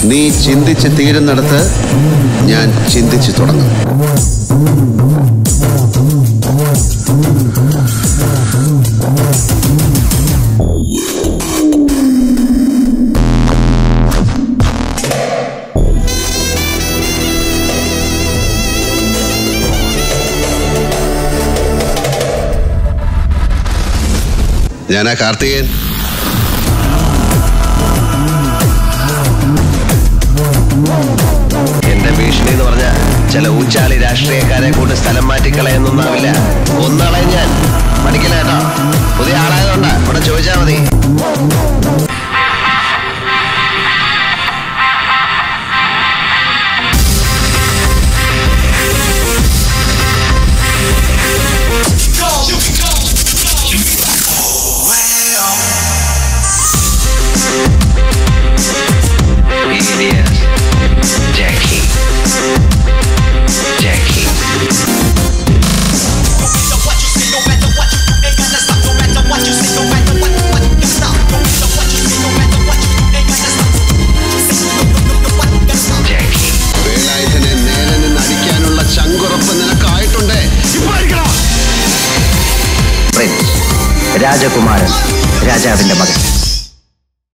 നീ ചിന്തിച്ച് തീരുന്നിടത്ത് ഞാൻ ചിന്തിച്ചു തുടങ്ങും ഞാനാ കാർത്തികേയൻ എന്റെ ഭീഷണി എന്ന് പറഞ്ഞ ചില ഊച്ചാളി രാഷ്ട്രീയക്കാരെ കൊണ്ട് സ്ഥലം മാറ്റിക്കളയെന്നൊന്നാവില്ല ഒന്നാളെ ഞാൻ പഠിക്കില്ല കേട്ടോ പുതിയ ആളായതുകൊണ്ടാ ഇവിടെ ചോദിച്ചാ മതി Idiot. Jackie. Jackie. Jackie. വേലായുധനെ നേരെ നിന്ന് അടിക്കാനുള്ള ചങ്കുറപ്പ് നിനക്കായിട്ടുണ്ട് ഇപ്പൊ അടിക്കണം പ്രിൻസ് രാജകുമാരൻ രാജാവിന്റെ മകൻ